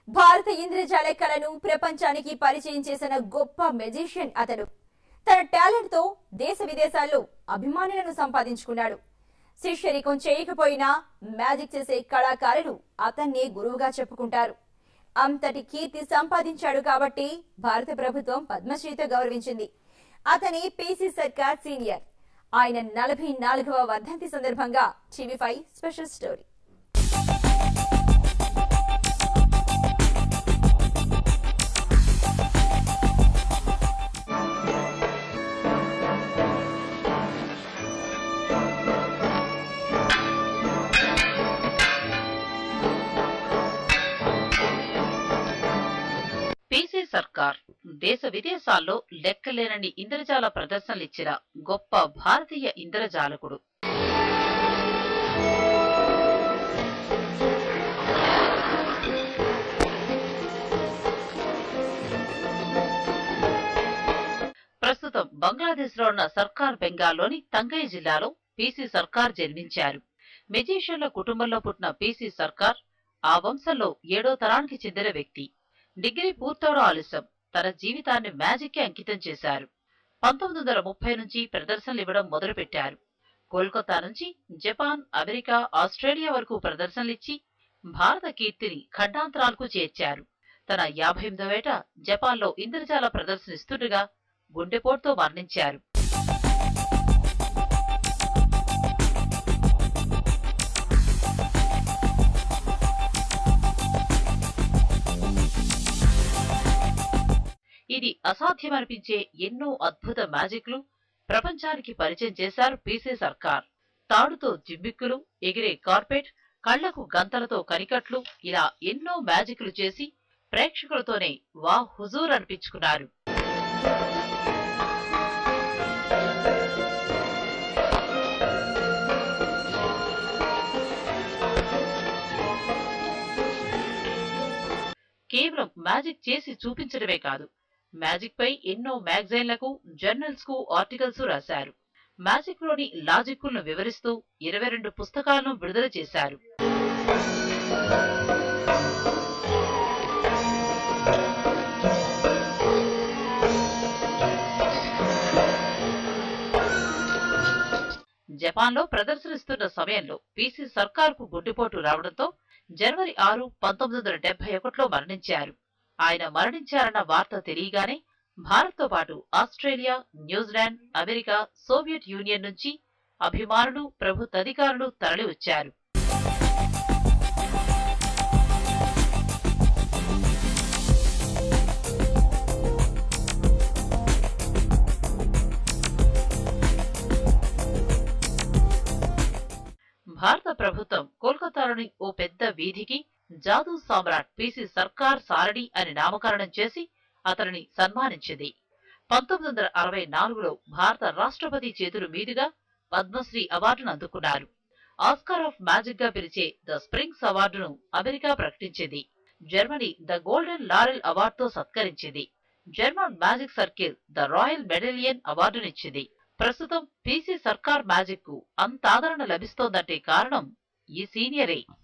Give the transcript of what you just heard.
భారత ఇంద్రజాల కళను ప్రపంచానికి పరిచయం చేసిన గొప్ప మెజిషియన్ అతడు తన టాలెంట్ తో దేశ విదేశాల్లో అభిమానులను సంపాదించుకున్నాడు శిష్యరికం చేయకపోయినా మ్యాజిక్ చేసే కళాకారులు అతన్నే గురువుగా చెప్పుకుంటారు అంతటి కీర్తి సంపాదించాడు కాబట్టి భారత ప్రభుత్వం పద్మశ్రీతో గౌరవించింది అతని పీసీ సర్కార్ సీనియర్ ఆయన నలభై నాలుగవ వర్ధంతి సందర్భంగా TV five special story PC Sarkar దేశ విదేశాల్లో లెక్కలేనని ఇంద్రజాల ప్రదర్శనలిచ్చిన గొప్ప భారతీయ ఇంద్రజాలకుడు ప్రస్తుతం బంగ్లాదేశ్ లో ఉన్న సర్కార్ బెంగాల్లోని తంగై జిల్లాలో పీసీ సర్కార్ జన్మించారు మెజీషియన్ల కుటుంబంలో పుట్టిన పీసీ సర్కార్ ఆ వంశంలో ఏడో తరానికి చెందిన వ్యక్తి డిగ్రీ పూర్తవడం ఆలస్యం తన జీవితాన్ని మ్యాజిక్ కి అంకితం చేశారు పంతొమ్మిది వందల ముప్పై నుంచి ప్రదర్శనలు ఇవ్వడం మొదలుపెట్టారు కోల్కతా నుంచి జపాన్ అమెరికా ఆస్ట్రేలియా వరకు ప్రదర్శనలిచ్చి భారత కీర్తిని ఖండాంతరాలకు చేర్చారు తన యాభై ఎనిమిదవేట జపాన్లో ఇంద్రజాల ప్రదర్శనిస్తుండగా గుండెపోటుతో మరణించారు ఇది అసాధ్యమనిపించే ఎన్నో అద్భుత మ్యాజిక్లు ప్రపంచానికి పరిచయం చేశారు పీసీ సర్కార్ తాడుతో జిమ్మిక్కులు ఎగిరే కార్పెట్ కళ్లకు గంతలతో కనికట్లు ఇలా ఎన్నో మ్యాజిక్లు చేసి ప్రేక్షకులతోనే వా హుజూర్ అనిపించుకున్నారు కేవలం మ్యాజిక్ చేసి చూపించడమే కాదు మ్యాజిక్ పై ఎన్నో మ్యాగజైన్లకు జర్నల్స్ కు ఆర్టికల్స్ రాశారు మ్యాజిక్ లోని లాజిక్కులను వివరిస్తూ ఇరవై రెండు పుస్తకాలను విడుదల చేశారు జపాన్లో ప్రదర్శనిస్తున్న సమయంలో పీసీ సర్కార్కు గుండెపోటు రావడంతో జనవరి ఆరు పంతొమ్మిది వందల డెబ్బై ఒకటిలో మరణించారు ఆయన మరణించారన్న వార్త తెలియగానే భారత్తో పాటు Australia New Zealand America Soviet Union నుంచి అభిమానులు ప్రభుత్వ అధికారులు తరలివచ్చారు భారత ప్రభుత్వం కోల్కతాలోని ఓ పెద్ద వీధికి జాదూ సామ్రాట్ పిసి సర్కార్ సారడి అని నామకరణం చేసి అతనిని సన్మానించింది పంతొమ్మిది వందల అరవై నాలుగులో భారత రాష్ట్రపతి చేతుల మీదుగా పద్మశ్రీ అవార్డును అందుకున్నారు ఆస్కార్ ఆఫ్ మ్యాజిక్ గా పిలిచే ద స్ప్రింగ్స్ అవార్డును అమెరికా ప్రకటించింది జర్మనీ ద గోల్డెన్ లారెల్ అవార్డుతో సత్కరించింది German magic circle the royal medallion అవార్డునిచ్చింది ప్రస్తుతం పీసీ సర్కార్ మ్యాజిక్ కు అంత ఆదరణ లభిస్తోందంటే కారణం ఈ సీనియరే